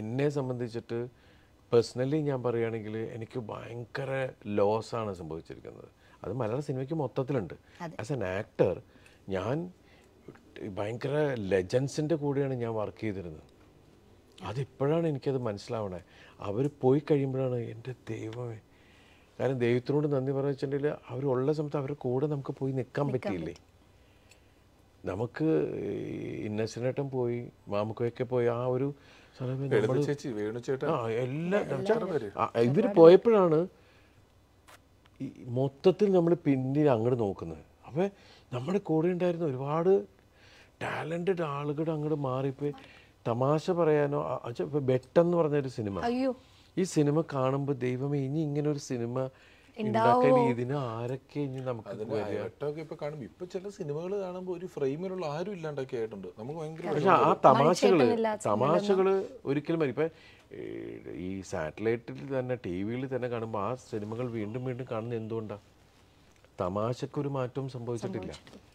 എന്നെ സംബന്ധിച്ചിട്ട് പേഴ്സണലി ഞാൻ പറയുകയാണെങ്കിൽ എനിക്ക് ഭയങ്കര ലോസാണ് സംഭവിച്ചിരിക്കുന്നത് അത് മലയാള സിനിമയ്ക്ക് മൊത്തത്തിലുണ്ട് ആസ് എൻ ആക്ടർ ഞാൻ ഭയങ്കര ലെജൻസിൻ്റെ കൂടെയാണ് ഞാൻ വർക്ക് ചെയ്തിരുന്നത് അതിപ്പോഴാണ് എനിക്കത് മനസ്സിലാവണേ അവർ പോയി കഴിയുമ്പോഴാണ് എൻ്റെ ദൈവമേ കാരണം ദൈവത്തിനോട് നന്ദി പറഞ്ഞിട്ടുണ്ടെങ്കിൽ അവരുള്ള സമയത്ത് അവരുടെ കൂടെ നമുക്ക് പോയി നിൽക്കാൻ പറ്റിയില്ലേ നമുക്ക് ഇന്നസെൻറ്റേട്ടൻ പോയി മാമുക്കയൊക്കെ പോയി ആ ഒരു സ്ഥലത്ത് ലളിത നമ്മള് ചേച്ചി വേണു ചേട്ടൻ ആ എല്ലാം ഇവർ പോയപ്പോഴാണ് ഈ മൊത്തത്തിൽ നമ്മൾ പിന്നിൽ അങ്ങോട്ട് നോക്കുന്നത് അപ്പോൾ നമ്മുടെ കൂടെ ഉണ്ടായിരുന്ന ഒരുപാട് ടാലൻറ്റഡ് ആളുകൾ അങ്ങോട്ട് മാറിപ്പോയി തമാശ പറയാനോ ആ, അച്ഛാ, ഇപ്പൊ ബെട്ടെന്ന് പറഞ്ഞൊരു സിനിമ അയ്യോ ഈ സിനിമ കാണുമ്പോൾ ദൈവമേ ഇനി ഇങ്ങനെ ഒരു സിനിമ ഉണ്ടാക്കാൻ ഇതിന് ആരൊക്കെ ഇനി നമുക്ക് അതിന്റെ അയവട്ടമൊക്കെ ഇപ്പൊ കാണുമ്പോ ഇപ്പൊ ചില സിനിമകൾ കാണുമ്പോ ഒരു ഫ്രെയിമിലുള്ള ആരും ഇല്ലാണ്ടൊക്കെ ആയിട്ടുണ്ട് നമുക്ക് ഭയങ്കര പക്ഷെ ആ തമാശകള് മണിച്ചേട്ടനില്ലാത്ത തമാശകള് ഒരിക്കലും വരും ഇപ്പൊ ഏഹ്, ഈ സാറ്റലൈറ്റിൽ തന്നെ ടി വിയിൽ തന്നെ കാണുമ്പോൾ ആ സിനിമകൾ വീണ്ടും വീണ്ടും കാണുന്നത് എന്തുകൊണ്ടാ തമാശക്കൊരു മാറ്റവും സംഭവിച്ചിട്ടില്ല